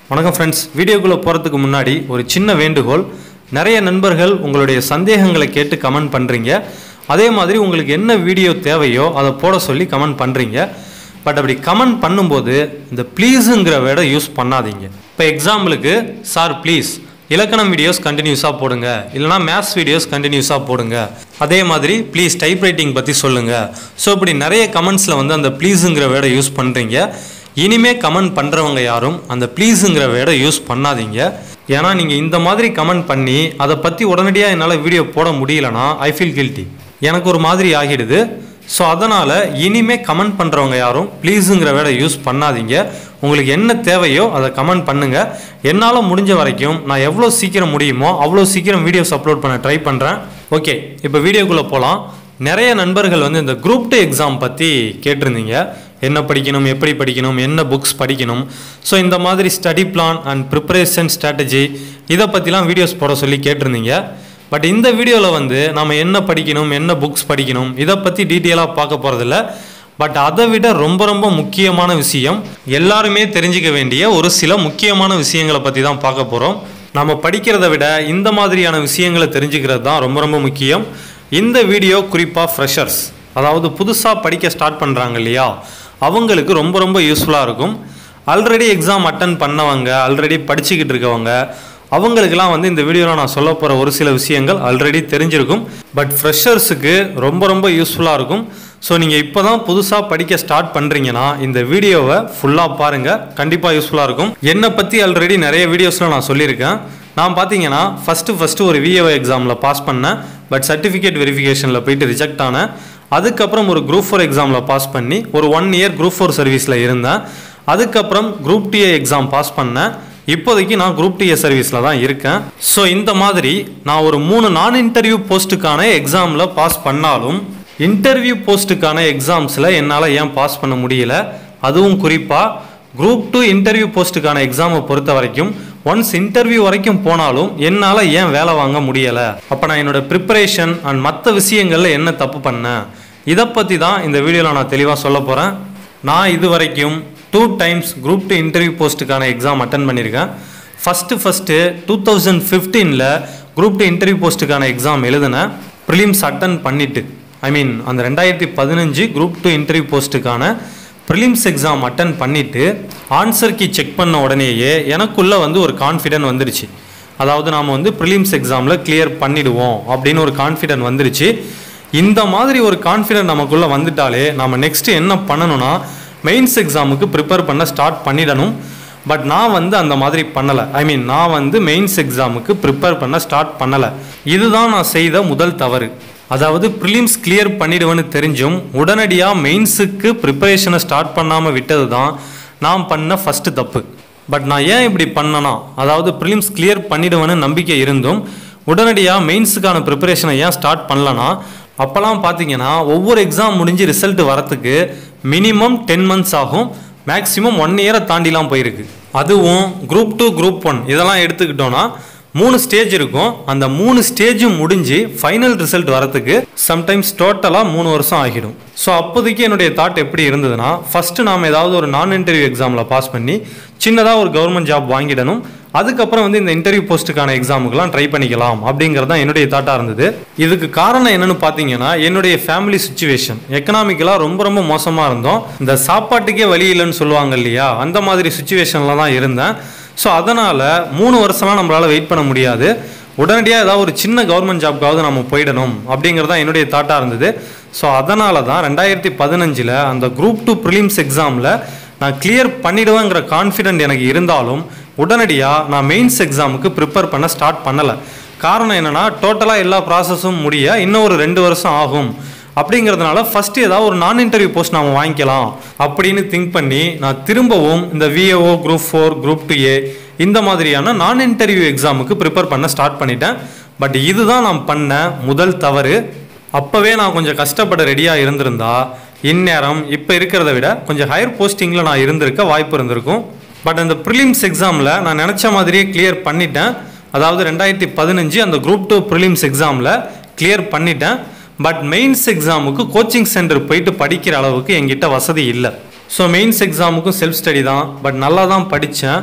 வணக்கம் ஃப்ரெண்ட்ஸ் வீடியோக்குள்ளே போகிறதுக்கு முன்னாடி ஒரு சின்ன வேண்டுகோள் நிறைய நண்பர்கள் உங்களுடைய சந்தேகங்களை கேட்டு கமெண்ட் பண்ணுறீங்க அதே மாதிரி உங்களுக்கு என்ன வீடியோ தேவையோ அதை போட சொல்லி கமெண்ட் பண்ணுறீங்க பட் அப்படி கமெண்ட் பண்ணும்போது இந்த ப்ளீஸுங்கிற வேர்டை யூஸ் பண்ணாதீங்க இப்போ எக்ஸாம்பிளுக்கு சார் ப்ளீஸ் இலக்கணம் வீடியோஸ் கண்டினியூஸாக போடுங்க இல்லைனா மேத்ஸ் வீடியோஸ் கண்டினியூஸாக போடுங்க அதே மாதிரி ப்ளீஸ் டைப் ரைட்டிங் பற்றி சொல்லுங்கள் ஸோ இப்படி நிறைய கமெண்ட்ஸில் வந்து அந்த ப்ளீஸுங்கிற வேர்டை யூஸ் பண்ணுறீங்க இனிமே கமெண்ட் பண்ணுறவங்க யாரும் அந்த ப்ளீஸுங்கிற வேர்டை யூஸ் பண்ணாதீங்க ஏன்னா நீங்கள் இந்த மாதிரி கமெண்ட் பண்ணி அதை பற்றி உடனடியாக என்னால் வீடியோ போட முடியலனா ஐ ஃபீல் கில்ட்டி எனக்கு ஒரு மாதிரி ஆகிடுது ஸோ அதனால் இனிமே கமெண்ட் பண்ணுறவங்க யாரும் ப்ளீஸுங்கிற வேர்டை யூஸ் பண்ணாதீங்க உங்களுக்கு என்ன தேவையோ அதை கமெண்ட் பண்ணுங்கள் என்னால் முடிஞ்ச வரைக்கும் நான் எவ்வளோ சீக்கிரம் முடியுமோ அவ்வளோ சீக்கிரம் வீடியோஸ் அப்லோட் பண்ண ட்ரை பண்ணுறேன் ஓகே இப்போ வீடியோக்குள்ளே போகலாம் நிறைய நண்பர்கள் வந்து இந்த குரூப் டூ எக்ஸாம் பற்றி கேட்டிருந்தீங்க என்ன படிக்கணும் எப்படி படிக்கணும் என்ன புக்ஸ் படிக்கணும் ஸோ இந்த மாதிரி study plan and preparation strategy இதை பற்றிலாம் வீடியோஸ் போட சொல்லி கேட்டிருந்தீங்க பட் இந்த வீடியோவில் வந்து நம்ம என்ன படிக்கணும் என்ன புக்ஸ் படிக்கணும் இதை பற்றி டீட்டெயிலாக பார்க்க போகிறதில்ல பட் அதை விட ரொம்ப ரொம்ப முக்கியமான விஷயம் எல்லாருமே தெரிஞ்சுக்க வேண்டிய ஒரு சில முக்கியமான விஷயங்களை பற்றி தான் பார்க்க போகிறோம் நம்ம படிக்கிறத விட இந்த மாதிரியான விஷயங்களை தெரிஞ்சுக்கிறது தான் ரொம்ப ரொம்ப முக்கியம் இந்த வீடியோ குறிப்பாக ஃப்ரெஷர்ஸ் அதாவது புதுசாக படிக்க ஸ்டார்ட் பண்ணுறாங்க இல்லையா அவங்களுக்கு ரொம்ப ரொம்ப யூஸ்ஃபுல்லாக இருக்கும் ஆல்ரெடி எக்ஸாம் அட்டன் பண்ணவங்க ஆல்ரெடி படிச்சுக்கிட்டு இருக்கவங்க அவங்களுக்கெல்லாம் வந்து இந்த வீடியோவில் நான் சொல்ல போகிற ஒரு சில விஷயங்கள் ஆல்ரெடி தெரிஞ்சிருக்கும் பட் ஃப்ரெஷர்ஸுக்கு ரொம்ப ரொம்ப யூஸ்ஃபுல்லாக இருக்கும் ஸோ நீங்கள் இப்போ தான் புதுசாக படிக்க ஸ்டார்ட் பண்ணுறீங்கன்னா இந்த வீடியோவை ஃபுல்லாக பாருங்கள் கண்டிப்பாக யூஸ்ஃபுல்லாக இருக்கும் என்னை பற்றி ஆல்ரெடி நிறைய வீடியோஸில் நான் சொல்லியிருக்கேன் நான் பார்த்தீங்கன்னா ஃபஸ்ட்டு ஃபஸ்ட்டு ஒரு விஏஓ எக்ஸாமில் பாஸ் பண்ணேன் பட் சர்டிஃபிகேட் வெரிஃபிகேஷனில் போயிட்டு ரிஜெக்ட் ஆனேன் அதுக்கப்புறம் ஒரு குரூப் ஃபோர் எக்ஸாமில் பாஸ் பண்ணி ஒரு ஒன் இயர் குரூப் ஃபோர் சர்வீஸில் இருந்தேன் அதுக்கப்புறம் குரூப் டிஏ எக்ஸாம் பாஸ் பண்ணேன் இப்போதைக்கு நான் குரூப் டிஏ சர்வீஸில் தான் இருக்கேன் ஸோ இந்த மாதிரி நான் ஒரு மூணு நான் இன்டர்வியூ போஸ்ட்டுக்கான எக்ஸாமில் பாஸ் பண்ணாலும் இன்டர்வியூ போஸ்ட்டுக்கான எக்ஸாம்ஸில் என்னால் ஏன் பாஸ் பண்ண முடியல அதுவும் குறிப்பாக குரூப் டூ இன்டர்வியூ போஸ்ட்டுக்கான எக்ஸாமை பொறுத்த வரைக்கும் ஒன்ஸ் இன்டர்வியூ வரைக்கும் போனாலும் என்னால் ஏன் வேலை வாங்க முடியலை அப்போ நான் என்னோட ப்ரிப்பரேஷன் அண்ட் மற்ற விஷயங்களில் என்ன தப்பு பண்ணேன் இதை பற்றி தான் இந்த வீடியோவில் நான் தெளிவாக சொல்ல போகிறேன் நான் இது வரைக்கும் two times group two interview போஸ்ட்டுக்கான எக்ஸாம் அட்டன் பண்ணியிருக்கேன் ஃபஸ்ட்டு ஃபஸ்ட்டு டூ தௌசண்ட் ஃபிஃப்டீனில் குரூப் டூ இன்டர்வியூ போஸ்ட்டுக்கான எக்ஸாம் எழுதினேன் ப்ரிலிம்ஸ் அட்டன் பண்ணிவிட்டு ஐ மீன் அந்த ரெண்டாயிரத்தி பதினஞ்சு குரூப் டூ இன்டர்வியூ போஸ்ட்டுக்கான ப்ரிலிம்ஸ் எக்ஸாம் அட்டன் பண்ணிவிட்டு ஆன்சர் கீ செக் பண்ண உடனேயே எனக்குள்ளே வந்து ஒரு கான்ஃபிடென்ட் வந்துருச்சு அதாவது நாம் வந்து ப்ரிலிம்ஸ் எக்ஸாமில் கிளியர் பண்ணிடுவோம் அப்படின்னு ஒரு கான்ஃபிடென்ட் வந்துருச்சு இந்த மாதிரி ஒரு கான்ஃபிடென்ட் நமக்குள்ளே வந்துட்டாலே நம்ம நெக்ஸ்ட்டு என்ன பண்ணணும்னா மெயின்ஸ் எக்ஸாமுக்கு ப்ரிப்பேர் பண்ண ஸ்டார்ட் பண்ணிடணும் பட் நான் வந்து அந்த மாதிரி பண்ணலை ஐ மீன் நான் வந்து மெயின்ஸ் எக்ஸாமுக்கு ப்ரிப்பேர் பண்ண ஸ்டார்ட் பண்ணலை இதுதான் நான் செய்த முதல் தவறு அதாவது ப்ரிலிம்ஸ் கிளியர் பண்ணிடுவேன்னு தெரிஞ்சும் உடனடியாக மெயின்ஸுக்கு ப்ரிப்பரேஷனை ஸ்டார்ட் பண்ணாமல் விட்டது தான் நான் பண்ண ஃபஸ்ட்டு தப்பு பட் நான் ஏன் இப்படி பண்ணனா அதாவது ப்ரிலிம்ஸ் கிளியர் பண்ணிடுவேன்னு நம்பிக்கை இருந்தும் உடனடியாக மெயின்ஸுக்கான ப்ரிப்பரேஷனை ஏன் ஸ்டார்ட் பண்ணலனா அப்போல்லாம் பார்த்தீங்கன்னா ஒவ்வொரு எக்ஸாம் முடிஞ்சு ரிசல்ட் வரத்துக்கு மினிமம் டென் மந்த்ஸ் ஆகும் மேக்ஸிமம் ஒன் இயரை தாண்டிலாம் போயிருக்கு அதுவும் குரூப் டூ குரூப் ஒன் இதெல்லாம் எடுத்துக்கிட்டோன்னா மூணு ஸ்டேஜ் இருக்கும் அந்த மூணு ஸ்டேஜும் முடிஞ்சு ஃபைனல் ரிசல்ட் வரத்துக்கு சம்டைம்ஸ் டோட்டலாக மூணு வருஷம் ஆகிடும் ஸோ அப்போதைக்கு என்னுடைய தாட் எப்படி இருந்ததுன்னா ஃபஸ்ட்டு நாம் ஏதாவது ஒரு நான் இன்டர்வியூ எக்ஸாமில் பாஸ் பண்ணி சின்னதாக ஒரு கவர்மெண்ட் ஜாப் வாங்கிடணும் அதுக்கப்புறம் வந்து இந்த இன்டர்வியூ போஸ்ட்டுக்கான எக்ஸாமுக்கெல்லாம் ட்ரை பண்ணிக்கலாம் அப்படிங்கிறது தான் என்னுடைய தாட்டாக இருந்தது இதுக்கு காரணம் என்னன்னு பார்த்தீங்கன்னா என்னுடைய ஃபேமிலி சுச்சுவேஷன் எக்கனாமிக்கலாக ரொம்ப ரொம்ப மோசமாக இருந்தோம் இந்த சாப்பாட்டுக்கே வழி இல்லைன்னு சொல்லுவாங்க இல்லையா அந்த மாதிரி சுச்சுவேஷனில் தான் இருந்தேன் ஸோ அதனால் மூணு வருஷம்லாம் நம்மளால் வெயிட் பண்ண முடியாது உடனடியாக ஏதாவது ஒரு சின்ன கவர்மெண்ட் ஜாப்க்காவது நம்ம போயிடணும் அப்படிங்கிறது தான் என்னுடைய தாட்டாக இருந்தது ஸோ அதனால தான் ரெண்டாயிரத்தி பதினஞ்சில் அந்த குரூப் டூ ப்ரிலிம்ஸ் எக்ஸாமில் நான் கிளியர் பண்ணிடுவேங்கிற கான்ஃபிடென்ட் எனக்கு இருந்தாலும் உடனடியாக நான் மெயின்ஸ் எக்ஸாமுக்கு ப்ரிப்பேர் பண்ண ஸ்டார்ட் பண்ணலை காரணம் என்னென்னா டோட்டலாக எல்லா ப்ராசஸும் முடிய இன்னும் ஒரு ரெண்டு வருஷம் ஆகும் அப்படிங்கிறதுனால ஃபஸ்ட்டு ஏதாவது ஒரு நான் இன்டர்வியூ போஸ்ட் நாம் வாங்கிக்கலாம் அப்படின்னு திங்க் பண்ணி நான் திரும்பவும் இந்த VAO group four group two A இந்த மாதிரியான நான் இன்டர்வியூ எக்ஸாமுக்கு ப்ரிப்பேர் பண்ண ஸ்டார்ட் பண்ணிட்டேன் பட் இதுதான் நான் பண்ண முதல் தவறு அப்போவே நான் கொஞ்சம் கஷ்டப்பட ரெடியாக இருந்திருந்தா இந்நேரம் இப்போ இருக்கிறத விட கொஞ்சம் ஹையர் போஸ்டிங்கில் நான் இருந்திருக்க வாய்ப்பு இருந்திருக்கும் பட் அந்த ப்ரிலிம்ஸ் எக்ஸாமில் நான் நினச்ச மாதிரியே கிளியர் பண்ணிட்டேன் அதாவது ரெண்டாயிரத்தி பதினஞ்சு அந்த குரூப் டூ ப்ரிலிம்ஸ் எக்ஸாமில் கிளியர் பண்ணிட்டேன் பட் மெயின்ஸ் எக்ஸாமுக்கு கோச்சிங் சென்டர் போயிட்டு படிக்கிற அளவுக்கு என்கிட்ட வசதி இல்லை ஸோ மெயின்ஸ் எக்ஸாமுக்கும் செல்ஃப் ஸ்டடி தான் பட் நல்லா தான் படித்தேன்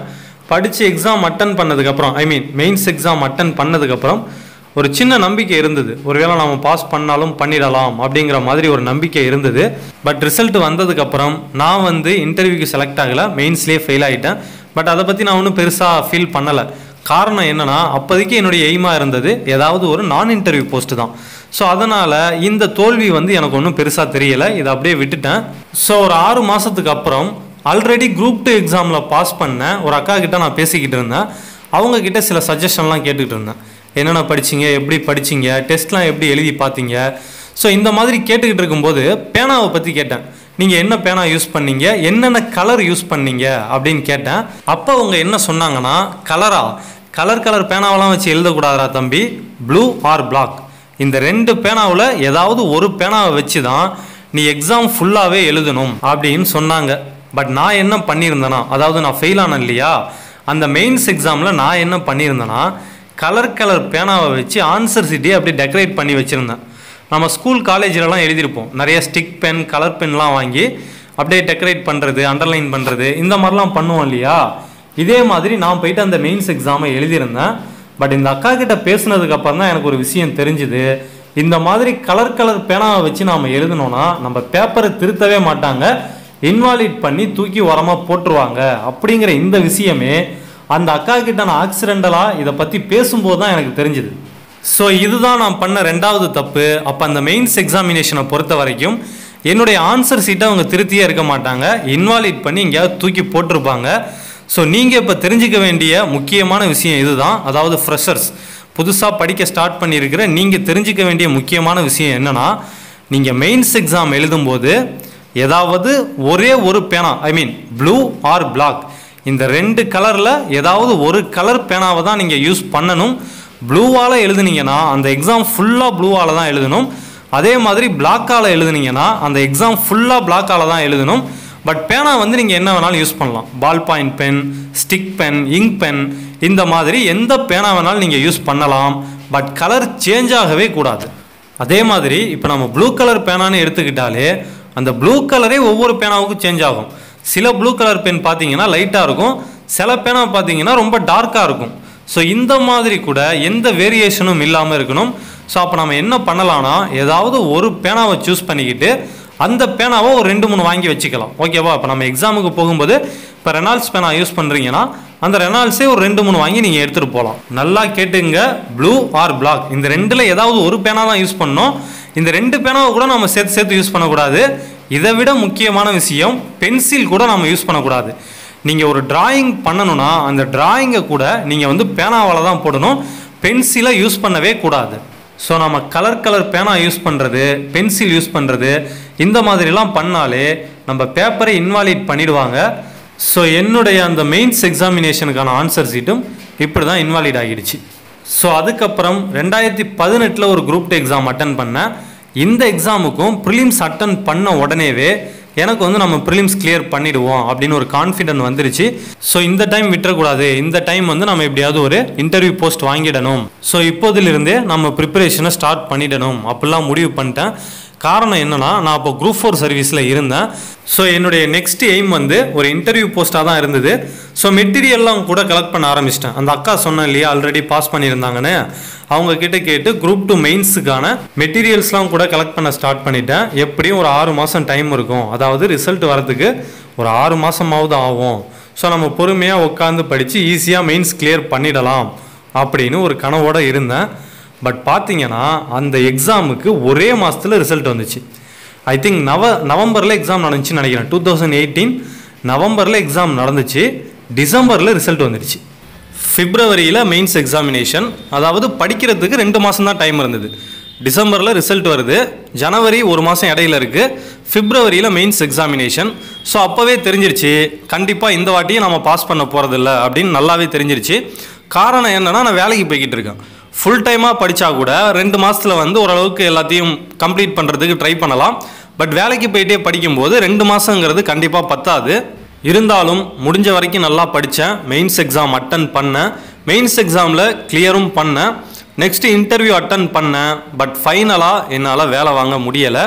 படித்து எக்ஸாம் அட்டன் பண்ணதுக்கப்புறம் I mean mains exam attend பண்ணதுக்கப்புறம் ஒரு சின்ன நம்பிக்கை இருந்தது ஒருவேளை நம்ம பாஸ் பண்ணாலும் பண்ணிடலாம் அப்படிங்கிற மாதிரி ஒரு நம்பிக்கை இருந்தது பட் ரிசல்ட் வந்ததுக்கப்புறம் நான் வந்து இன்டர்வியூக்கு செலக்ட் ஆகலை மெயின்ஸ்லேயே ஃபெயில் ஆகிட்டேன் பட் அதை பற்றி நான் ஒன்றும் பெருசாக ஃபீல் பண்ணலை காரணம் என்னன்னா அப்போதைக்கு என்னுடைய எய்மாக இருந்தது ஏதாவது ஒரு நான் இன்டர்வியூ போஸ்ட் தான் ஸோ அதனால் இந்த தோல்வி வந்து எனக்கு ஒன்றும் பெருசாக தெரியலை இதை அப்படியே விட்டுட்டேன் ஸோ ஒரு ஆறு மாதத்துக்கு அப்புறம் ஆல்ரெடி குரூப் டூ எக்ஸாமில் பாஸ் பண்ண ஒரு அக்கா கிட்ட நான் பேசிக்கிட்டு இருந்தேன் அவங்க கிட்ட சில சஜஷன்லாம் கேட்டுக்கிட்டு இருந்தேன் என்னென்ன படிச்சீங்க எப்படி படிச்சீங்க டெஸ்ட்லாம் எப்படி எழுதி பார்த்தீங்க ஸோ இந்த மாதிரி கேட்டுக்கிட்டு இருக்கும்போது பேனாவை பற்றி கேட்டேன் நீங்கள் என்ன பேனா யூஸ் பண்ணீங்க என்னென்ன கலர் யூஸ் பண்ணீங்க அப்படின்னு கேட்டேன் அப்போ அவங்க என்ன சொன்னாங்கன்னா கலரா கலர் கலர் பேனாவெல்லாம் வச்சு எழுதக்கூடாதா தம்பி ப்ளூ ஆர் பிளாக் இந்த ரெண்டு பேனாவில் ஏதாவது ஒரு பேனாவை வச்சு தான் நீ எக்ஸாம் ஃபுல்லாகவே எழுதணும் அப்படின்னு சொன்னாங்க பட் நான் என்ன பண்ணியிருந்தேனா அதாவது நான் ஃபெயில் ஆனேன் இல்லையா அந்த மெயின்ஸ் எக்ஸாமில் நான் என்ன பண்ணியிருந்தேன்னா கலர் கலர் பேனாவை வச்சு ஆன்சர் சீட்டே அப்படியே டெக்கரேட் பண்ணி வச்சுருந்தேன் நம்ம ஸ்கூல் காலேஜிலலாம் எழுதியிருப்போம் நிறைய ஸ்டிக் பென் கலர் பென்லாம் வாங்கி அப்படியே டெக்கரேட் பண்ணுறது அண்டர்லைன் பண்ணுறது இந்த மாதிரிலாம் பண்ணுவோம் இல்லையா இதே மாதிரி நான் போயிட்டு அந்த மெயின்ஸ் எக்ஸாமை எழுதியிருந்தேன் பட் இந்த அக்கா கிட்ட பேசுனதுக்கு அப்புறம் தான் எனக்கு ஒரு விஷயம் தெரிஞ்சுது இந்த மாதிரி கலர் கலர் பேனாவை வச்சு நாம் எழுதணும்னா நம்ம பேப்பரை திருத்தவே மாட்டாங்க இன்வாலிட் பண்ணி தூக்கி உரமாக போட்டுருவாங்க அப்படிங்கிற இந்த விஷயமே அந்த அக்கா கிட்ட நான் ஆக்சிடென்டலாக இதை பற்றி பேசும்போது தான் எனக்கு தெரிஞ்சுது ஸோ இதுதான் நான் பண்ண ரெண்டாவது தப்பு அப்போ அந்த மெயின்ஸ் எக்ஸாமினேஷனை பொறுத்த வரைக்கும் என்னுடைய ஆன்சர் சீட்டை அவங்க திருத்தியே இருக்க மாட்டாங்க இன்வாலிட் பண்ணி எங்கேயாவது தூக்கி போட்டிருப்பாங்க ஸோ நீங்கள் இப்போ தெரிஞ்சுக்க வேண்டிய முக்கியமான விஷயம் இதுதான் அதாவது ஃப்ரெஷர்ஸ் புதுசாக படிக்க ஸ்டார்ட் பண்ணியிருக்கிற நீங்கள் தெரிஞ்சுக்க வேண்டிய முக்கியமான விஷயம் என்னென்னா நீங்கள் மெயின்ஸ் எக்ஸாம் எழுதும்போது ஏதாவது ஒரே ஒரு பேனா I mean blue or black இந்த ரெண்டு கலரில் ஏதாவது ஒரு கலர் பேனாவை தான் நீங்கள் யூஸ் பண்ணணும் ப்ளூவால் எழுதுனீங்கன்னா அந்த எக்ஸாம் ஃபுல்லாக ப்ளூவால் தான் எழுதணும் அதே மாதிரி பிளாக்கால் எழுதுனீங்கன்னா அந்த எக்ஸாம் ஃபுல்லாக பிளாக்கால் தான் எழுதணும் பட் பேனா வந்து நீங்கள் என்ன வேணாலும் யூஸ் பண்ணலாம் ball point pen stick pen ink pen இந்த மாதிரி எந்த பேனா வேணாலும் நீங்கள் யூஸ் பண்ணலாம் பட் கலர் சேஞ்ச் ஆகவே கூடாது அதே மாதிரி இப்போ நம்ம ப்ளூ கலர் பேனான்னு எடுத்துக்கிட்டாலே அந்த ப்ளூ கலரே ஒவ்வொரு பேனாவுக்கும் சேஞ்ச் ஆகும் சில ப்ளூ கலர் பென் பார்த்தீங்கன்னா லைட்டாக இருக்கும் சில பேனா பார்த்தீங்கன்னா ரொம்ப டார்க்காக இருக்கும் ஸோ இந்த மாதிரி கூட எந்த வேரியேஷனும் இல்லாமல் இருக்கணும் ஸோ அப்போ நம்ம என்ன பண்ணலாம்னா ஏதாவது ஒரு பேனாவை சூஸ் பண்ணிக்கிட்டு அந்த பேனாவை ஒரு ரெண்டு மூணு வாங்கி வச்சுக்கலாம் ஓகேவா இப்போ நம்ம எக்ஸாமுக்கு போகும்போது இப்போ ரெனால்ட்ஸ் பேனா யூஸ் பண்ணுறீங்கன்னா அந்த ரெனால்ட்ஸே ஒரு ரெண்டு மூணு வாங்கி நீங்கள் எடுத்துகிட்டு போகலாம் நல்லா கேட்டுங்க ப்ளூ ஆர் பிளாக் இந்த ரெண்டில் ஏதாவது ஒரு பேனா தான் யூஸ் பண்ணணும் இந்த ரெண்டு பேனாவை கூட நம்ம சேர்த்து சேர்த்து யூஸ் பண்ணக்கூடாது இதை விட முக்கியமான விஷயம் பென்சில் கூட நம்ம யூஸ் பண்ணக்கூடாது நீங்கள் ஒரு டிராயிங் பண்ணணும்னா அந்த டிராயிங்கை கூட நீங்கள் வந்து பேனாவால் தான் போடணும் பென்சிலை யூஸ் பண்ணவே கூடாது ஸோ நம்ம கலர் கலர் பேனா யூஸ் பண்ணுறது பென்சில் யூஸ் பண்ணுறது இந்த மாதிரிலாம் பண்ணாலே நம்ம பேப்பரை இன்வாலிட் பண்ணிடுவாங்க ஸோ என்னுடைய அந்த மெயின்ஸ் எக்ஸாமினேஷனுக்கான ஆன்சர் சீட்டும் இப்படி தான் இன்வாலிட் ஆகிடுச்சு ஸோ அதுக்கப்புறம் ரெண்டாயிரத்தி பதினெட்டில் ஒரு குரூப் டூ எக்ஸாம் அட்டன் பண்ணேன் இந்த எக்ஸாமுக்கும் ப்ரிலிம்ஸ் அட்டன் பண்ண உடனேவே எனக்கு வந்து நம்ம ப்ரிலிம்ஸ் கிளியர் பண்ணிடுவோம் அப்படின்னு ஒரு கான்ஃபிடென்ட் வந்துருச்சு ஸோ இந்த டைம் விட்டுறக்கூடாது இந்த டைம் வந்து நம்ம எப்படியாவது ஒரு இன்டர்வியூ போஸ்ட் வாங்கிடணும் ஸோ இப்போதிலிருந்தே நம்ம ப்ரிப்பரேஷனை ஸ்டார்ட் பண்ணிடணும் அப்படிலாம் முடிவு பண்ணிட்டேன் காரணம் என்னன்னா நான் இப்போ குரூப் ஃபோர் சர்வீஸில் இருந்தேன் ஸோ என்னுடைய நெக்ஸ்ட் எய்ம் வந்து ஒரு இன்டர்வியூ போஸ்ட்டாக தான் இருந்தது ஸோ மெட்டீரியல்லாம் கூட கலெக்ட் பண்ண ஆரம்பிச்சிட்டேன் அந்த அக்கா சொன்னேன் இல்லையா ஆல்ரெடி பாஸ் பண்ணியிருந்தாங்கன்னு அவங்க கிட்ட கேட்டு குரூப் டூ மெயின்ஸுக்கான மெட்டீரியல்ஸ்லாம் கூட கலெக்ட் பண்ண ஸ்டார்ட் பண்ணிட்டேன் எப்படியும் ஒரு ஆறு மாதம் டைம் இருக்கும் அதாவது ரிசல்ட் வரதுக்கு ஒரு ஆறு மாதமாவது ஆகும் ஸோ நம்ம பொறுமையாக உட்காந்து படித்து ஈஸியாக மெயின்ஸ் கிளியர் பண்ணிடலாம் அப்படின்னு ஒரு கனவோட இருந்தேன் பட் பார்த்தீங்கன்னா அந்த எக்ஸாமுக்கு ஒரே மாதத்தில் ரிசல்ட் வந்துச்சு ஐ திங்க் நவ நவம்பரில் எக்ஸாம் நடந்துச்சுன்னு நினைக்கிறேன் டூ தௌசண்ட் எயிட்டீன் நவம்பரில் எக்ஸாம் நடந்துச்சு டிசம்பரில் ரிசல்ட் வந்துடுச்சு பிப்ரவரியில் மெயின்ஸ் எக்ஸாமினேஷன் அதாவது படிக்கிறதுக்கு ரெண்டு மாதம் தான் டைம் இருந்தது டிசம்பரில் ரிசல்ட் வருது ஜனவரி ஒரு மாதம் இடையில இருக்குது பிப்ரவரியில் மெயின்ஸ் எக்ஸாமினேஷன் ஸோ அப்போவே தெரிஞ்சிருச்சு கண்டிப்பாக இந்த வாட்டியும் நம்ம பாஸ் பண்ண போகிறதில்ல அப்படின்னு நல்லாவே தெரிஞ்சிருச்சு காரணம் என்னன்னா நான் வேலைக்கு போய்கிட்டு இருக்கேன் ஃபுல் டைமாக படித்தா கூட ரெண்டு மாதத்தில் வந்து ஓரளவுக்கு எல்லாத்தையும் கம்ப்ளீட் பண்ணுறதுக்கு ட்ரை பண்ணலாம் பட் வேலைக்கு போயிட்டே படிக்கும்போது ரெண்டு மாதங்கிறது கண்டிப்பாக பத்தாது இருந்தாலும் முடிஞ்ச வரைக்கும் நல்லா படித்தேன் மெயின்ஸ் எக்ஸாம் அட்டன் பண்ணேன் மெயின்ஸ் எக்ஸாமில் கிளியரும் பண்ணேன் நெக்ஸ்ட்டு இன்டர்வியூ அட்டன் பண்ணேன் பட் ஃபைனலாக என்னால் வேலை வாங்க முடியலை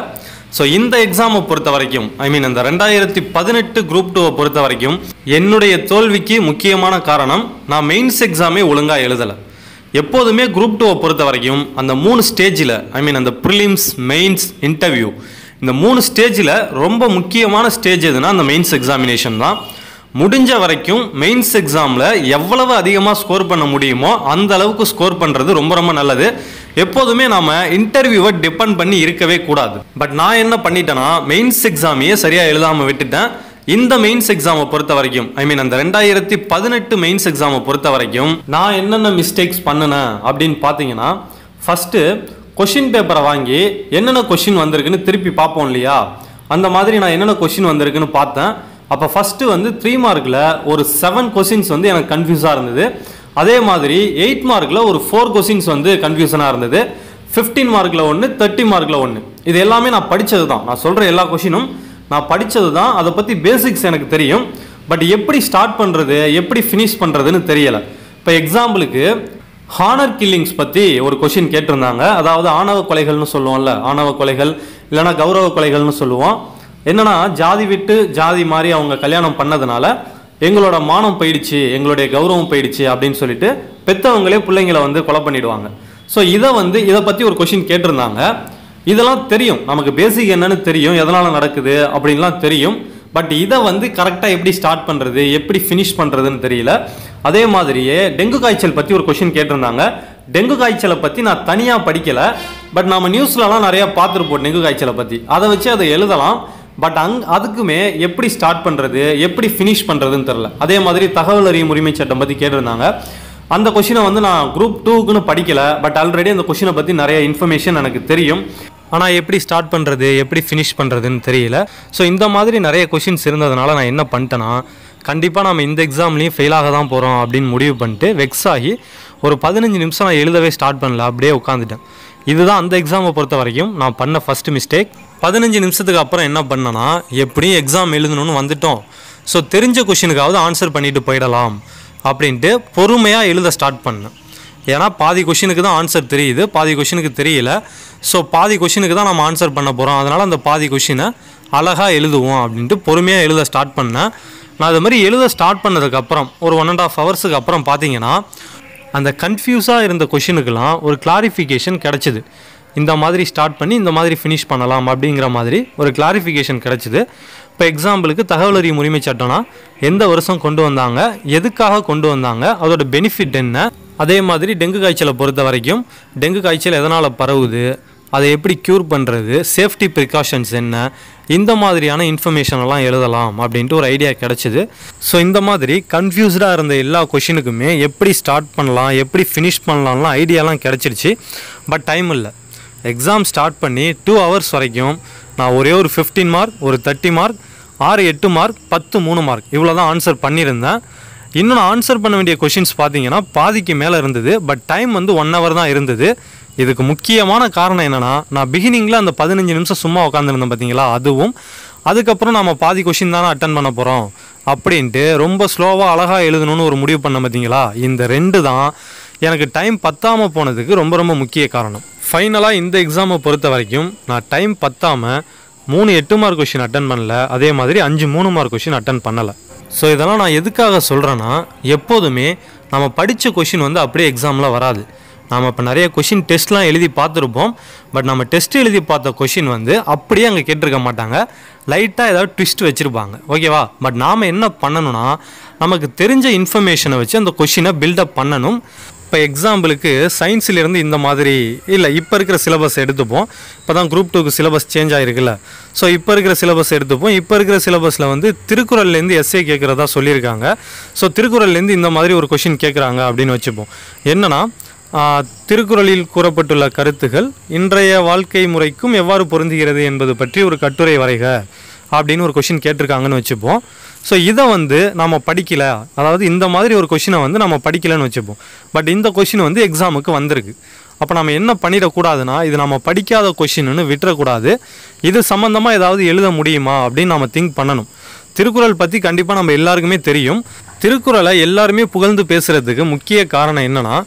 ஸோ இந்த எக்ஸாமை பொறுத்த வரைக்கும் ஐ மீன் அந்த ரெண்டாயிரத்தி பதினெட்டு குரூப் டூவை பொறுத்த வரைக்கும் என்னுடைய தோல்விக்கு முக்கியமான காரணம் நான் மெயின்ஸ் எக்ஸாமே ஒழுங்காக எழுதலை எப்போதுமே குரூப் டூவை பொறுத்த வரைக்கும் அந்த மூணு ஸ்டேஜில் ஐ மீன் அந்த ப்ரிலிம்ஸ் மெயின்ஸ் இன்டர்வியூ இந்த மூணு ஸ்டேஜில் ரொம்ப முக்கியமான ஸ்டேஜ் எதுனா அந்த மெயின்ஸ் எக்ஸாமினேஷன் தான் முடிஞ்ச வரைக்கும் மெயின்ஸ் எக்ஸாமில் எவ்வளவு அதிகமாக ஸ்கோர் பண்ண முடியுமோ அந்த அளவுக்கு ஸ்கோர் பண்ணுறது ரொம்ப ரொம்ப நல்லது எப்போதுமே நாம இன்டர்வியூவை டிபெண்ட் பண்ணி இருக்கவே கூடாது பட் நான் என்ன பண்ணிட்டேன்னா மெயின்ஸ் எக்ஸாமையே சரியாக எழுதாமல் விட்டுட்டேன் இந்த மெயின்ஸ் எக்ஸாமை பொறுத்த வரைக்கும் ஐ மீன் அந்த ரெண்டாயிரத்தி பதினெட்டு மெயின்ஸ் எக்ஸாமை பொறுத்த வரைக்கும் நான் என்னென்ன மிஸ்டேக்ஸ் பண்ணினேன் அப்படின்னு பார்த்தீங்கன்னா ஃபஸ்ட்டு கொஷின் பேப்பரை வாங்கி என்னென்ன கொஷின் வந்திருக்குன்னு திருப்பி பார்ப்போம் இல்லையா அந்த மாதிரி நான் என்னென்ன கொஷின் வந்திருக்குன்னு பார்த்தேன் அப்போ ஃபஸ்ட்டு வந்து த்ரீ மார்க்கில் ஒரு செவன் கொஷின்ஸ் வந்து எனக்கு கன்ஃபியூஸாக இருந்தது அதே மாதிரி எயிட் மார்க்கில் ஒரு ஃபோர் கொஷின்ஸ் வந்து கன்ஃபியூஷனாக இருந்தது ஃபிஃப்டீன் மார்க்கில் ஒன்று தேர்ட்டி மார்க்கில் ஒன்று இது எல்லாமே நான் படித்தது தான் நான் சொல்கிற எல்லா கொஷினும் நான் படித்தது தான் அதை பற்றி பேசிக்ஸ் எனக்கு தெரியும் பட் எப்படி ஸ்டார்ட் பண்ணுறது எப்படி ஃபினிஷ் பண்ணுறதுன்னு தெரியலை இப்போ எக்ஸாம்பிளுக்கு ஹானர் கில்லிங்ஸ் பற்றி ஒரு கொஷின் கேட்டிருந்தாங்க அதாவது ஆணவ கொலைகள்னு சொல்லுவோம்ல ஆணவ கொலைகள் இல்லைன்னா கௌரவ கொலைகள்னு சொல்லுவோம் என்னன்னா ஜாதி விட்டு ஜாதி மாதிரி அவங்க கல்யாணம் பண்ணதுனால எங்களோட மானம் போயிடுச்சு எங்களுடைய கௌரவம் போயிடுச்சு அப்படின்னு சொல்லிட்டு பெத்தவங்களே பிள்ளைங்களை வந்து கொலை பண்ணிடுவாங்க ஸோ இதை வந்து இதை பற்றி ஒரு கொஷின் கேட்டிருந்தாங்க இதெல்லாம் தெரியும் நமக்கு பேசிக் என்னன்னு தெரியும் எதனால் நடக்குது அப்படின்லாம் தெரியும் பட் இதை வந்து கரெக்டாக எப்படி ஸ்டார்ட் பண்ணுறது எப்படி ஃபினிஷ் பண்ணுறதுன்னு தெரியல அதே மாதிரியே டெங்கு காய்ச்சல் பற்றி ஒரு கொஷின் கேட்டிருந்தாங்க டெங்கு காய்ச்சலை பற்றி நான் தனியாக படிக்கலை பட் நம்ம நியூஸ்லலாம் நிறையா பார்த்துருப்போம் டெங்கு காய்ச்சலை பற்றி அதை வச்சு அதை எழுதலாம் பட் அங் அதுக்குமே எப்படி ஸ்டார்ட் பண்ணுறது எப்படி ஃபினிஷ் பண்ணுறதுன்னு தெரில அதே மாதிரி தகவல் அறியும் உரிமை சட்டம் பற்றி கேட்டிருந்தாங்க அந்த கொஷினை வந்து நான் குரூப் டூக்குன்னு படிக்கல பட் ஆல்ரெடி அந்த கொஷினை பற்றி நிறைய இன்ஃபர்மேஷன் எனக்கு தெரியும் ஆனால் எப்படி ஸ்டார்ட் பண்ணுறது எப்படி ஃபினிஷ் பண்ணுறதுன்னு தெரியல ஸோ இந்த மாதிரி நிறைய கொஷின்ஸ் இருந்ததுனால நான் என்ன பண்ணிட்டேன்னா கண்டிப்பாக நம்ம இந்த எக்ஸாம்லேயும் ஃபெயில் ஆக தான் போகிறோம் அப்படின்னு முடிவு பண்ணிட்டு வெக்ஸ் ஆகி ஒரு பதினஞ்சு நிமிஷம் நான் எழுதவே ஸ்டார்ட் பண்ணல அப்படியே உட்காந்துட்டேன் இதுதான் அந்த எக்ஸாமை பொறுத்த வரைக்கும் நான் பண்ண ஃபர்ஸ்ட் மிஸ்டேக் பதினஞ்சு நிமிஷத்துக்கு அப்புறம் என்ன பண்ணேன்னா எப்படியும் எக்ஸாம் எழுதணும்னு வந்துட்டோம் ஸோ தெரிஞ்ச கொஷினுக்காவது ஆன்சர் பண்ணிட்டு போயிடலாம் அப்படின்ட்டு பொறுமையாக எழுத ஸ்டார்ட் பண்ணேன் ஏன்னா பாதி கொஷினுக்கு தான் ஆன்சர் தெரியுது பாதி கொஷினுக்கு தெரியல ஸோ பாதி கொஷினுக்கு தான் நம்ம ஆன்சர் பண்ண போகிறோம் அதனால் அந்த பாதி கொஷினை அழகாக எழுதுவோம் அப்படின்ட்டு பொறுமையாக எழுத ஸ்டார்ட் பண்ணேன் நான் அது மாதிரி எழுத ஸ்டார்ட் பண்ணதுக்கப்புறம் ஒரு ஒன் அண்ட் ஆஃப் ஹவர்ஸுக்கு அப்புறம் பார்த்தீங்கன்னா அந்த கன்ஃபியூஸாக இருந்த கொஷினுக்கெல்லாம் ஒரு கிளாரிஃபிகேஷன் கிடச்சிது இந்த மாதிரி ஸ்டார்ட் பண்ணி இந்த மாதிரி ஃபினிஷ் பண்ணலாம் அப்படிங்கிற மாதிரி ஒரு கிளாரிஃபிகேஷன் கிடச்சிது இப்போ எக்ஸாம்பிளுக்கு தகவல் அறியும் உரிமை சட்டம்னா எந்த வருஷம் கொண்டு வந்தாங்க எதுக்காக கொண்டு வந்தாங்க அதோட பெனிஃபிட் என்ன அதே மாதிரி டெங்கு காய்ச்சலை பொறுத்த வரைக்கும் டெங்கு காய்ச்சல் எதனால் பரவுது அதை எப்படி க்யூர் பண்ணுறது சேஃப்டி ப்ரிகாஷன்ஸ் என்ன இந்த மாதிரியான இன்ஃபர்மேஷன் எல்லாம் எழுதலாம் அப்படின்ட்டு ஒரு ஐடியா கிடச்சிது ஸோ இந்த மாதிரி கன்ஃபியூஸ்டாக இருந்த எல்லா கொஷினுக்குமே எப்படி ஸ்டார்ட் பண்ணலாம் எப்படி ஃபினிஷ் பண்ணலாம்லாம் ஐடியாலாம் கிடச்சிருச்சு பட் டைம் இல்லை எக்ஸாம் ஸ்டார்ட் பண்ணி டூ ஹவர்ஸ் வரைக்கும் நான் ஒரே ஒரு ஃபிஃப்டீன் மார்க் ஒரு தேர்ட்டி மார்க் ஆறு எட்டு மார்க் பத்து மூணு மார்க் இவ்வளோ தான் ஆன்சர் பண்ணியிருந்தேன் இன்னும் நான் ஆன்சர் பண்ண வேண்டிய கொஷின்ஸ் பார்த்தீங்கன்னா பாதிக்கு மேலே இருந்தது பட் டைம் வந்து ஒன் ஹவர் தான் இருந்தது இதுக்கு முக்கியமான காரணம் என்னென்னா நான் பிகினிங்கில் அந்த பதினஞ்சு நிமிஷம் சும்மா உட்காந்துருந்தேன் பார்த்தீங்களா அதுவும் அதுக்கப்புறம் நம்ம பாதி கொஷின் தானே அட்டன் பண்ண போகிறோம் அப்படின்ட்டு ரொம்ப ஸ்லோவாக அழகாக எழுதணும்னு ஒரு முடிவு பண்ண பார்த்தீங்களா இந்த ரெண்டு தான் எனக்கு டைம் பத்தாமல் போனதுக்கு ரொம்ப ரொம்ப முக்கிய காரணம் ஃபைனலாக இந்த எக்ஸாமை பொறுத்த வரைக்கும் நான் டைம் பத்தாமல் மூணு எட்டு மார்க் கொஷின் அட்டன் பண்ணல அதே மாதிரி அஞ்சு மூணு மார்க் கொஷின் அட்டன் பண்ணலை ஸோ இதெல்லாம் நான் எதுக்காக சொல்கிறேன்னா எப்போதுமே நம்ம படித்த கொஷின் வந்து அப்படியே எக்ஸாமில் வராது நாம் இப்போ நிறைய கொஷின் டெஸ்ட்லாம் எழுதி பார்த்துருப்போம் பட் நம்ம டெஸ்ட் எழுதி பார்த்த கொஷின் வந்து அப்படியே அங்கே கேட்டிருக்க மாட்டாங்க லைட்டாக ஏதாவது ட்விஸ்ட் வச்சுருப்பாங்க ஓகேவா பட் நாம் என்ன பண்ணணும்னா நமக்கு தெரிஞ்ச இன்ஃபர்மேஷனை வச்சு அந்த கொஷினை பில்டப் பண்ணணும் இப்போ எக்ஸாம்பிளுக்கு சயின்ஸிலிருந்து இந்த மாதிரி இல்லை இப்போ இருக்கிற சிலபஸ் எடுத்துப்போம் இப்போ தான் குரூப் டூக்கு சிலபஸ் சேஞ்ச் ஆகிருக்குல்ல ஸோ இப்போ இருக்கிற சிலபஸ் எடுத்துப்போம் இப்போ இருக்கிற சிலபஸில் வந்து திருக்குறள்லேருந்து எஸ்ஏ கேட்குறதா சொல்லியிருக்காங்க ஸோ திருக்குறள்லேருந்து இந்த மாதிரி ஒரு கொஷின் கேட்குறாங்க அப்படின்னு வச்சுப்போம் என்னன்னா ஆஹ், திருக்குறளில் கூறப்பட்டுள்ள கருத்துகள் இன்றைய வாழ்க்கை முறைக்கும் எவ்வாறு பொருந்துகிறது என்பது பற்றி ஒரு கட்டுரை வரைக அப்படின்னு ஒரு கொஷின் கேட்டிருக்காங்கன்னு வச்சுப்போம் ஸோ இதை வந்து நம்ம படிக்கல அதாவது இந்த மாதிரி ஒரு கொஷினை வந்து நம்ம படிக்கலன்னு வச்சுப்போம் பட் இந்த கொஷின் வந்து எக்ஸாமுக்கு வந்திருக்கு அப்போ நம்ம என்ன பண்ணிடக்கூடாதுன்னா இது நம்ம படிக்காத கொஷின்னு விட்டுறக்கூடாது இது சம்மந்தமாக ஏதாவது எழுத முடியுமா அப்படின்னு நம்ம திங்க் பண்ணணும் திருக்குறள் பற்றி கண்டிப்பாக நம்ம எல்லாருக்குமே தெரியும் திருக்குறளை எல்லாருமே புகழ்ந்து பேசுகிறதுக்கு முக்கிய காரணம் என்னன்னா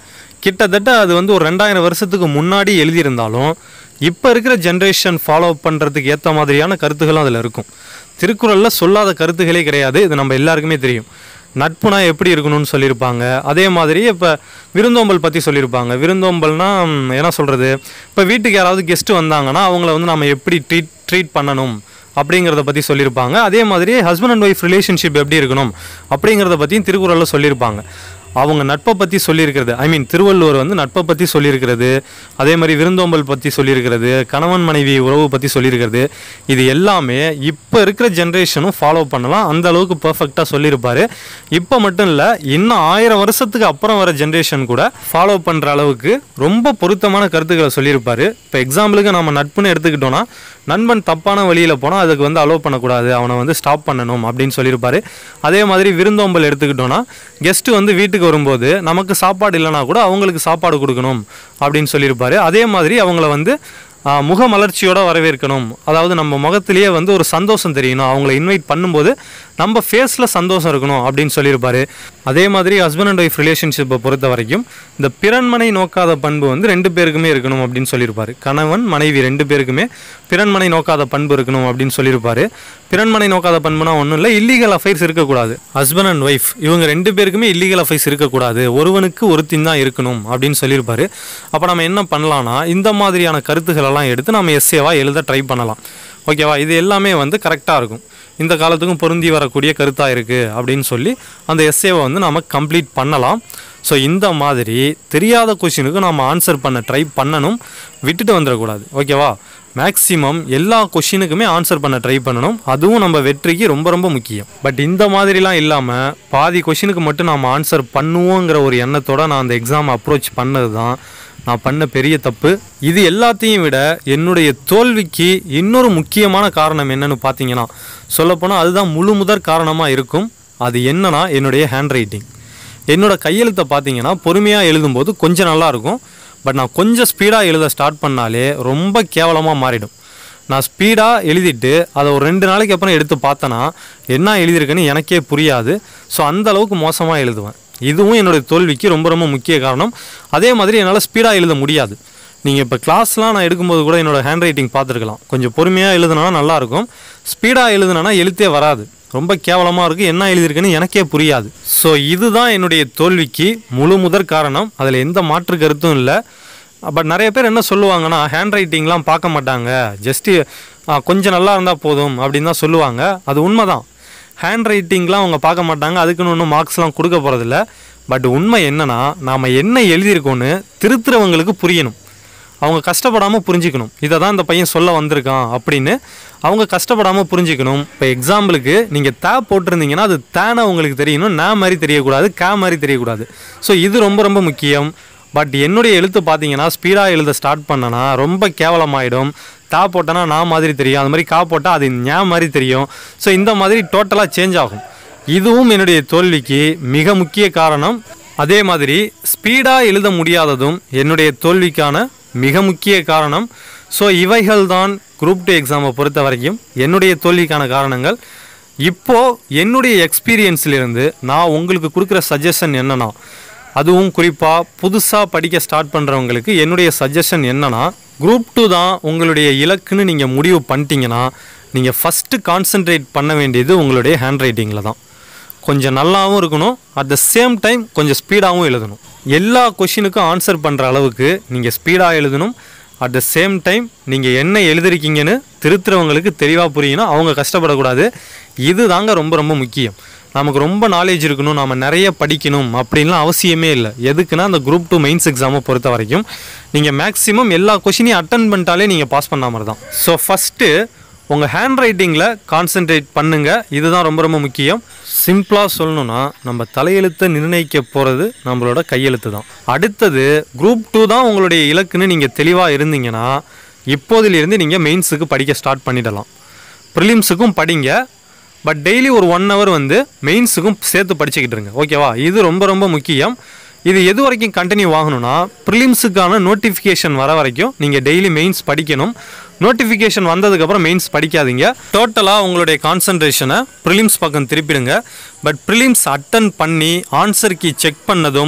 கிட்டத்தட்ட அது வந்து ஒரு ரெண்டாயிரம் வருஷத்துக்கு முன்னாடி எழுதியிருந்தாலும் இப்போ இருக்கிற ஜென்ரேஷன் ஃபாலோ பண்ணுறதுக்கு ஏற்ற மாதிரியான கருத்துகளும் அதில் இருக்கும் திருக்குறளில் சொல்லாத கருத்துகளே கிடையாது இது நம்ம எல்லாருக்குமே தெரியும் நட்புனா எப்படி இருக்கணும்னு சொல்லியிருப்பாங்க அதே மாதிரி இப்போ விருந்தோம்பல் பற்றி சொல்லியிருப்பாங்க விருந்தோம்பல்னா ம், என்ன சொல்கிறது இப்போ வீட்டுக்கு யாராவது கெஸ்ட்டு வந்தாங்கன்னா அவங்கள வந்து நம்ம எப்படி ட்ரீட் ட்ரீட் பண்ணணும் அப்படிங்கிறத பற்றி சொல்லியிருப்பாங்க அதே மாதிரி ஹஸ்பண்ட் அண்ட் ஒய்ஃப் ரிலேஷன்ஷிப் எப்படி இருக்கணும் அப்படிங்கிறத பற்றியும் திருக்குறளில் சொல்லியிருப்பாங்க அவங்க நட்பை பற்றி சொல்லியிருக்கிறது ஐ மீன் திருவள்ளுவர் வந்து நட்பை பற்றி சொல்லியிருக்கிறது அதே மாதிரி விருந்தோம்பல் பற்றி சொல்லியிருக்கிறது கணவன் மனைவி உறவு பற்றி சொல்லியிருக்கிறது இது எல்லாமே இப்போ இருக்கிற ஜென்ரேஷனும் ஃபாலோ பண்ணலாம் அந்த அளவுக்கு பர்ஃபெக்டாக சொல்லியிருப்பாரு இப்போ மட்டும் இல்லை இன்னும் ஆயிரம் வருஷத்துக்கு அப்புறம் வர ஜென்ரேஷன் கூட ஃபாலோ பண்ணுற அளவுக்கு ரொம்ப பொருத்தமான கருத்துக்களை சொல்லியிருப்பாரு இப்போ எக்ஸாம்பிளுக்கு நம்ம நட்புன்னு எடுத்துக்கிட்டோம்னா நண்பன் தப்பான வழியில் போனால் அதுக்கு வந்து அலோவ் பண்ணக்கூடாது அவனை வந்து ஸ்டாப் பண்ணணும் அப்படின்னு சொல்லியிருப்பாரு அதே மாதிரி விருந்தோம்பல் எடுத்துக்கிட்டோன்னா கெஸ்ட்டு வந்து வீட்டுக்கு வரும்போது நமக்கு சாப்பாடு இல்லைனா கூட அவங்களுக்கு சாப்பாடு கொடுக்கணும் அப்படின்னு சொல்லியிருப்பாரு அதே மாதிரி அவங்கள வந்து ஆ, முகமலர்ச்சியோட வரவேற்கணும் அதாவது நம்ம முகத்திலேயே வந்து ஒரு சந்தோஷம் தெரியணும் அவங்கள இன்வைட் பண்ணும்போது நம்ம ஃபேஸில் சந்தோஷம் இருக்கணும் அப்படின்னு சொல்லியிருப்பாரு அதே மாதிரி ஹஸ்பண்ட் அண்ட் ஒய்ஃப் ரிலேஷன்ஷிப்பை பொறுத்த வரைக்கும் இந்த பிறன்மனை நோக்காத பண்பு வந்து ரெண்டு பேருக்குமே இருக்கணும் அப்படின்னு சொல்லியிருப்பாரு கணவன் மனைவி ரெண்டு பேருக்குமே பிறன்மனை நோக்காத பண்பு இருக்கணும் அப்படின்னு சொல்லியிருப்பாரு பிறன்மனை நோக்காத பண்புனா ஒன்றும் இல்லை இல்லீகல் அஃபைர்ஸ் இருக்கக்கூடாது ஹஸ்பண்ட் அண்ட் ஒய்ஃப் இவங்க ரெண்டு பேருக்குமே இல்லீகல் அஃபைர்ஸ் இருக்கக்கூடாது ஒருவனுக்கு ஒருத்தின் தான் இருக்கணும் அப்படின்னு சொல்லியிருப்பாரு அப்போ நம்ம என்ன பண்ணலாம்னா இந்த மாதிரியான கருத்துக்கள் எல்லாம் எடுத்து நம்ம எஸ்ஏவா எழுத ட்ரை பண்ணலாம் ஓகேவா இது எல்லாமே வந்து கரெக்டாக இருக்கும் இந்த காலத்துக்கும் பொருந்தி வரக்கூடிய கருத்தாக இருக்குது அப்படின்னு சொல்லி அந்த எஸ்ஏவை வந்து நம்ம கம்ப்ளீட் பண்ணலாம் ஸோ இந்த மாதிரி தெரியாத கொஷினுக்கு நம்ம ஆன்சர் பண்ண ட்ரை பண்ணணும் விட்டுட்டு வந்துடக்கூடாது ஓகேவா மேக்ஸிமம் எல்லா கொஷினுக்குமே ஆன்சர் பண்ண ட்ரை பண்ணணும் அதுவும் நம்ம வெற்றிக்கு ரொம்ப ரொம்ப முக்கியம் பட் இந்த மாதிரிலாம் இல்லாமல் பாதி கொஷினுக்கு மட்டும் நாம் ஆன்சர் பண்ணுவோங்கிற ஒரு எண்ணத்தோட நான் அந்த எக்ஸாம் அப்ரோச் பண்ணது தான் நான் பண்ண பெரிய தப்பு இது எல்லாத்தையும் விட என்னுடைய தோல்விக்கு இன்னொரு முக்கியமான காரணம் என்னன்னு பார்த்தீங்கன்னா சொல்லப்போனால் அதுதான் முழு முதற் காரணமாக இருக்கும் அது என்னன்னா என்னுடைய ஹேண்ட் ரைட்டிங் என்னோட கையெழுத்தை பார்த்தீங்கன்னா பொறுமையாக எழுதும்போது கொஞ்சம் நல்லா இருக்கும் பட் நான் கொஞ்சம் ஸ்பீடாக எழுத ஸ்டார்ட் பண்ணாலே ரொம்ப கேவலமாக மாறிடும் நான் ஸ்பீடாக எழுதிட்டு அதை ஒரு ரெண்டு நாளைக்கு அப்புறம் எடுத்து பார்த்தேன்னா என்ன எழுதியிருக்குன்னு எனக்கே புரியாது ஸோ அந்த அளவுக்கு மோசமாக எழுதுவேன் இதுவும் என்னுடைய தோல்விக்கு ரொம்ப ரொம்ப முக்கிய காரணம் அதே மாதிரி என்னால் ஸ்பீடாக எழுத முடியாது நீங்கள் இப்போ கிளாஸ்லாம் நான் எடுக்கும்போது கூட என்னோட ஹேண்ட் ரைட்டிங் பார்த்துருக்கலாம் கொஞ்சம் பொறுமையாக எழுதுனா நல்லாயிருக்கும் ஸ்பீடாக எழுதுனா எழுத்தே வராது ரொம்ப கேவலமாக இருக்குது என்ன எழுதியிருக்குன்னு எனக்கே புரியாது ஸோ இதுதான் என்னுடைய தோல்விக்கு முழு முதற் காரணம் அதில் எந்த மாற்று கருத்தும் இல்லை பட் நிறைய பேர் என்ன சொல்லுவாங்கன்னா ஹேண்ட் ரைட்டிங்லாம் பார்க்க மாட்டாங்க ஜஸ்ட்டு கொஞ்சம் நல்லா இருந்தால் போதும் அப்படின்னு தான் சொல்லுவாங்க அது உண்மைதான் ஹேண்ட் ரைட்டிங்லாம் அவங்க பார்க்க மாட்டாங்க அதுக்குன்னு ஒன்றும் மார்க்ஸ்லாம் கொடுக்க போகிறதில்ல பட் உண்மை என்னன்னா நாம் என்ன எழுதியிருக்கோன்னு திருத்துறவங்களுக்கு புரியணும் அவங்க கஷ்டப்படாமல் புரிஞ்சுக்கணும் இதை தான் இந்த பையன் சொல்ல வந்திருக்கான் அப்படின்னு அவங்க கஷ்டப்படாமல் புரிஞ்சுக்கணும் இப்போ எக்ஸாம்பிளுக்கு நீங்கள் தே போட்டிருந்தீங்கன்னா அது தேனை உங்களுக்கு தெரியணும் நே மாதிரி தெரியக்கூடாது கே மாதிரி தெரியக்கூடாது ஸோ இது ரொம்ப ரொம்ப முக்கியம் பட் என்னுடைய எழுத்து பார்த்தீங்கன்னா ஸ்பீடாக எழுத ஸ்டார்ட் பண்ணனா ரொம்ப கேவலமாயிடும் தா போட்டனா நான் மாதிரி தெரியும் அது மாதிரி கா போட்டால் அது ஞா மாதிரி தெரியும் ஸோ இந்த மாதிரி டோட்டலாக சேஞ்ச் ஆகும் இதுவும் என்னுடைய தோல்விக்கு மிக முக்கிய காரணம் அதே மாதிரி ஸ்பீடாக எழுத முடியாததும் என்னுடைய தோல்விக்கான மிக முக்கிய காரணம் ஸோ இவைகள் தான் குரூப் டூ எக்ஸாமை பொறுத்த வரைக்கும் என்னுடைய தோல்விக்கான காரணங்கள் இப்போ என்னுடைய எக்ஸ்பீரியன்ஸ்லேருந்து நான் உங்களுக்கு கொடுக்குற சஜஷன் என்னன்னா அதுவும் குறிப்பாக புதுசாக படிக்க ஸ்டார்ட் பண்ணுறவங்களுக்கு என்னுடைய சஜஷன் என்னன்னா குரூப் டூ தான் உங்களுடைய இலக்குன்னு நீங்கள் முடிவு பண்ணிட்டீங்கன்னா நீங்கள் ஃபஸ்ட்டு கான்சென்ட்ரேட் பண்ண வேண்டியது உங்களுடைய ஹேண்ட் ரைட்டிங்கில் தான் கொஞ்சம் நல்லாவும் இருக்கணும் அட் த சேம் டைம் கொஞ்சம் ஸ்பீடாகவும் எழுதணும் எல்லா கொஷினுக்கும் ஆன்சர் பண்ணுற அளவுக்கு நீங்கள் ஸ்பீடாக எழுதணும் அட் த சேம் டைம் நீங்கள் என்ன எழுதிருக்கீங்கன்னு திருத்துறவங்களுக்கு தெளிவாக புரியணும் அவங்க கஷ்டப்படக்கூடாது இது தாங்க ரொம்ப ரொம்ப முக்கியம் நமக்கு ரொம்ப நாலேஜ் இருக்கணும் நாம நிறைய படிக்கணும் அப்படின்லாம் அவசியமே இல்லை எதுக்குன்னா அந்த குரூப் டூ மெயின்ஸ் எக்ஸாமை பொறுத்த வரைக்கும் நீங்கள் மேக்ஸிமம் எல்லா கொஷினையும் அட்டன் பண்ணிட்டாலே நீங்கள் பாஸ் பண்ண மாதிரி தான் ஸோ ஃபஸ்ட்டு உங்கள் ஹேண்ட் ரைட்டிங்கில் கான்சென்ட்ரேட் பண்ணுங்க இதுதான் ரொம்ப ரொம்ப முக்கியம் சிம்பிளாக சொல்லணும்னா நம்ம தலையெழுத்தை நிர்ணயிக்க போகிறது நம்மளோட கையெழுத்து தான் அடுத்தது குரூப் டூ தான் உங்களுடைய இலக்குன்னு நீங்கள் தெளிவாக இருந்தீங்கன்னா இப்போதிலிருந்து நீங்கள் மெயின்ஸுக்கு படிக்க ஸ்டார்ட் பண்ணிடலாம் ப்ரிலிம்ஸுக்கும் படிங்க பட் டெய்லி ஒரு ஒன் ஹவர் வந்து மெயின்ஸுக்கும் சேர்த்து படிச்சுக்கிட்டு இருங்க ஓகேவா இது ரொம்ப ரொம்ப முக்கியம் இது எது வரைக்கும் கண்டினியூ ஆகணும்னா ப்ரிலிம்ஸுக்கான நோட்டிஃபிகேஷன் வர வரைக்கும் நீங்கள் டெய்லி மெயின்ஸ் படிக்கணும் நோட்டிஃபிகேஷன் வந்ததுக்கப்புறம் மெயின்ஸ் படிக்காதீங்க டோட்டலாக உங்களுடைய கான்சன்ட்ரேஷனை ப்ரிலிம்ஸ் பக்கம் திருப்பிடுங்க பட் ப்ரிலிம்ஸ் அட்டன் பண்ணி ஆன்சர் கீ செக் பண்ணதும்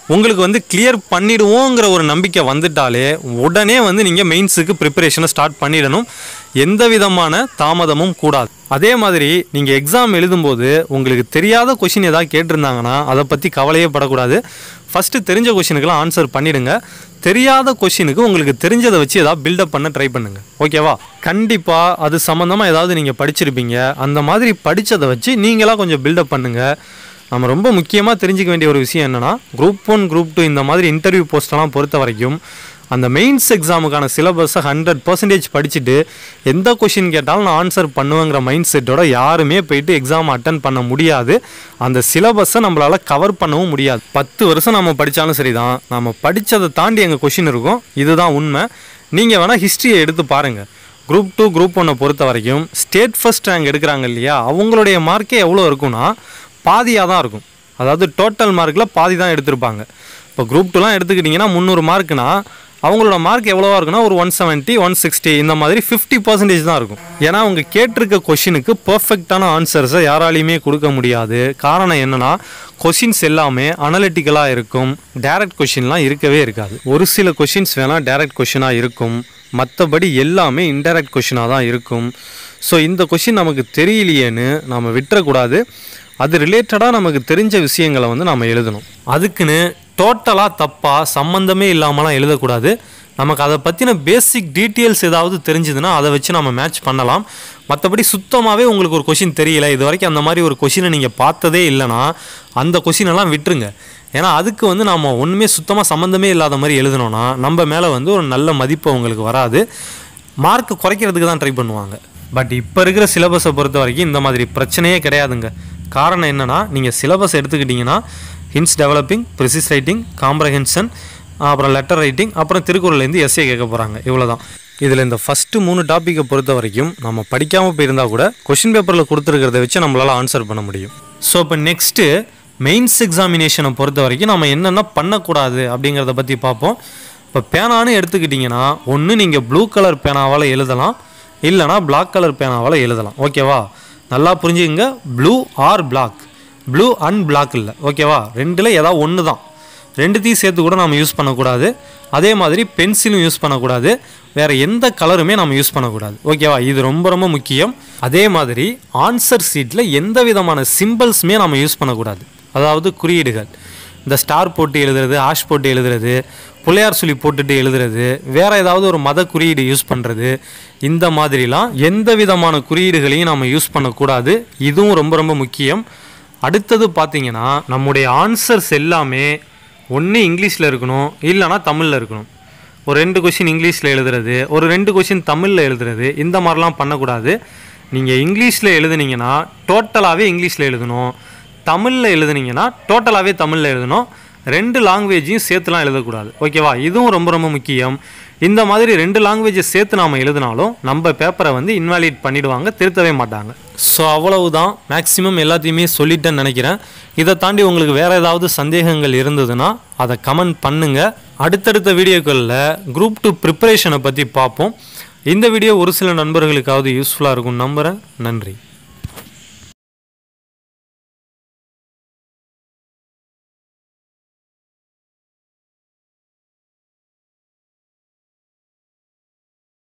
உங்களுக்கு வந்து கிளியர் பண்ணிடுவோங்கிற ஒரு நம்பிக்கை வந்துட்டாலே உடனே வந்து நீங்கள் மெயின்ஸுக்கு ப்ரிப்பரேஷனை ஸ்டார்ட் பண்ணிடணும் எந்த விதமான தாமதமும் கூடாது அதே மாதிரி நீங்கள் எக்ஸாம் எழுதும்போது உங்களுக்கு தெரியாத கொஷின் ஏதாவது கேட்டிருந்தாங்கன்னா அதை பற்றி கவலையே படக்கூடாது ஃபஸ்ட்டு தெரிஞ்ச கொஷினுக்கெல்லாம் ஆன்சர் பண்ணிடுங்க தெரியாத கொஷினுக்கு உங்களுக்கு தெரிஞ்சதை வச்சு ஏதாவது பில்டப் பண்ண ட்ரை பண்ணுங்க ஓகேவா கண்டிப்பாக அது சம்மந்தமாக ஏதாவது நீங்கள் படிச்சிருப்பீங்க அந்த மாதிரி படித்ததை வச்சு நீங்களாக கொஞ்சம் பில்டப் பண்ணுங்கள் நம்ம ரொம்ப முக்கியமாக தெரிஞ்சுக்க வேண்டிய ஒரு விஷயம் என்னென்னா குரூப் ஒன் குரூப் டூ இந்த மாதிரி இன்டர்வியூ போஸ்ட்டெல்லாம் பொறுத்த வரைக்கும் அந்த மெயின்ஸ் எக்ஸாமுக்கான சிலபஸை ஹண்ட்ரட் பர்சன்டேஜ் படிச்சுட்டு எந்த கொஷின் கேட்டாலும் நான் ஆன்சர் பண்ணுவேங்கிற மைண்ட் செட்டோட யாருமே போயிட்டு எக்ஸாம் அட்டன் பண்ண முடியாது அந்த சிலபஸை நம்மளால் கவர் பண்ணவும் முடியாது பத்து வருஷம் நம்ம படித்தாலும் சரி தான் நம்ம படித்ததை தாண்டி எங்கள் கொஷின் இருக்கும் இதுதான் உண்மை நீங்கள் வேணால் ஹிஸ்ட்ரியை எடுத்து பாருங்கள் குரூப் டூ குரூப் ஒன்னை பொறுத்த வரைக்கும் ஸ்டேட் ஃபர்ஸ்ட் ரேங்க் எடுக்கிறாங்க இல்லையா அவங்களுடைய மார்க்கே எவ்வளோ இருக்கும்னா பாதியாக தான் இருக்கும் அதாவது டோட்டல் மார்க்கில் பாதி தான் எடுத்திருப்பாங்க இப்போ குரூப் டூலாம் எடுத்துக்கிட்டிங்கன்னா முந்நூறு மார்க்குனா அவங்களோட மார்க் எவ்வளோவா இருக்குன்னா ஒரு ஒன் செவன்ட்டி ஒன் சிக்ஸ்டி இந்த மாதிரி ஃபிஃப்டி பர்சன்டேஜ் தான் இருக்கும் ஏன்னா அவங்க கேட்டிருக்க கொஷினுக்கு பர்ஃபெக்டான ஆன்சர்ஸை யாராலையுமே கொடுக்க முடியாது காரணம் என்னன்னா கொஷின்ஸ் எல்லாமே அனலிட்டிக்கலாக இருக்கும் டைரக்ட் கொஷின்லாம் இருக்கவே இருக்காது ஒரு சில கொஷின்ஸ் வேணால் டைரக்ட் கொஷினாக இருக்கும் மற்றபடி எல்லாமே இன்டைரக்ட் கொஷினாக தான் இருக்கும் ஸோ இந்த கொஷின் நமக்கு தெரியலையேன்னு நம்ம விட்டுறக்கூடாது அது ரிலேட்டடாக நமக்கு தெரிஞ்ச விஷயங்களை வந்து நம்ம எழுதணும் அதுக்குன்னு டோட்டலாக தப்பாக சம்மந்தமே இல்லாமலாம் எழுதக்கூடாது நமக்கு அதை பற்றின பேசிக் டீட்டெயில்ஸ் ஏதாவது தெரிஞ்சுதுன்னா அதை வச்சு நம்ம மேட்ச் பண்ணலாம் மற்றபடி சுத்தமாகவே உங்களுக்கு ஒரு கொஷின் தெரியல இது வரைக்கும் அந்த மாதிரி ஒரு கொஷினை நீங்கள் பார்த்ததே இல்லைன்னா அந்த கொஷினெல்லாம் விட்டுருங்க ஏன்னா அதுக்கு வந்து நம்ம ஒன்றுமே சுத்தமாக சம்மந்தமே இல்லாத மாதிரி எழுதணும்னா நம்ம மேலே வந்து ஒரு நல்ல மதிப்பு உங்களுக்கு வராது மார்க் குறைக்கிறதுக்கு தான் ட்ரை பண்ணுவாங்க பட் இப்போ இருக்கிற சிலபஸை பொறுத்த வரைக்கும் இந்த மாதிரி பிரச்சனையே கிடையாதுங்க காரணம் என்னென்னா நீங்கள் சிலபஸ் எடுத்துக்கிட்டிங்கன்னா hints developing precis writing comprehension அப்புறம் லெட்டர் ரைட்டிங் அப்புறம் திருக்குறள்லேருந்து எஸ்ஏ கேட்க போகிறாங்க இவ்வளோ தான் இதில் இந்த ஃபஸ்ட்டு மூணு டாப்பிக்கை பொறுத்த வரைக்கும் நம்ம படிக்காமல் போயிருந்தால் கூட கொஷின் பேப்பரில் கொடுத்துருக்கிறத வச்சு நம்மளால் ஆன்சர் பண்ண முடியும் ஸோ இப்போ நெக்ஸ்ட்டு மெயின்ஸ் எக்ஸாமினேஷனை பொறுத்த வரைக்கும் நம்ம என்னென்ன பண்ணக்கூடாது அப்படிங்கிறத பற்றி பார்ப்போம் இப்போ பேனான்னு எடுத்துக்கிட்டிங்கன்னா ஒன்று நீங்கள் ப்ளூ கலர் பேனாவால் எழுதலாம் இல்லைனா Black கலர் பேனாவால் எழுதலாம் ஓகேவா நல்லா புரிஞ்சுக்கங்க blue or Black blue and Black இல்லை ஓகேவா ரெண்டில் ஏதாவது ஒன்று தான் ரெண்டுத்தையும் சேர்த்து கூட நம்ம யூஸ் பண்ணக்கூடாது அதே மாதிரி பென்சிலும் யூஸ் பண்ணக்கூடாது வேறு எந்த கலருமே நம்ம யூஸ் பண்ணக்கூடாது ஓகேவா இது ரொம்ப ரொம்ப முக்கியம் அதே மாதிரி ஆன்சர் சீட்டில் எந்த விதமான சிம்பிள்ஸுமே நம்ம யூஸ் பண்ணக்கூடாது அதாவது குறியீடுகள் இந்த ஸ்டார் போட்டு எழுதுறது ஆஷ் போட்டு எழுதுறது புள்ளையார் சொல்லி போட்டுட்டு எழுதுறது வேற ஏதாவது ஒரு மத குறியீடு யூஸ் பண்ணுறது இந்த மாதிரிலாம் எந்த விதமான குறியீடுகளையும் நம்ம யூஸ் பண்ணக்கூடாது இதுவும் ரொம்ப ரொம்ப முக்கியம் அடுத்தது பார்த்தீங்கன்னா நம்முடைய ஆன்சர்ஸ் எல்லாமே ஒன்று இங்கிலீஷில் இருக்கணும் இல்லைனா தமிழில் இருக்கணும் ஒரு ரெண்டு கொஷின் இங்கிலீஷில் எழுதுறது ஒரு ரெண்டு கொஷின் தமிழில் எழுதுறது இந்த மாதிரிலாம் பண்ணக்கூடாது நீங்கள் இங்கிலீஷில் எழுதுனீங்கன்னா டோட்டலாகவே இங்கிலீஷில் எழுதணும் தமிழில் எழுதுனீங்கன்னா டோட்டலாகவே தமிழில் எழுதணும் ரெண்டு லாங்குவேஜையும் சேர்த்துலாம் எழுதக்கூடாது ஓகேவா இதுவும் ரொம்ப ரொம்ப முக்கியம் இந்த மாதிரி ரெண்டு லாங்குவேஜை சேர்த்து நாம் எழுதினாலும் நம்ம பேப்பரை வந்து இன்வாலிட் பண்ணிடுவாங்க திருத்தவே மாட்டாங்க ஸோ அவ்வளவுதான் மேக்ஸிமம் எல்லாத்தையுமே சொல்லிட்டேன்னு நினைக்கிறேன் இதை தாண்டி உங்களுக்கு வேறு ஏதாவது சந்தேகங்கள் இருந்ததுன்னா அதை கமெண்ட் பண்ணுங்கள் அடுத்தடுத்த வீடியோக்களில் குரூப் டூ ப்ரிப்பரேஷனை பற்றி பார்ப்போம் இந்த வீடியோ ஒரு சில நண்பர்களுக்காவது யூஸ்ஃபுல்லாக இருக்கும் நம்புகிறேன் நன்றி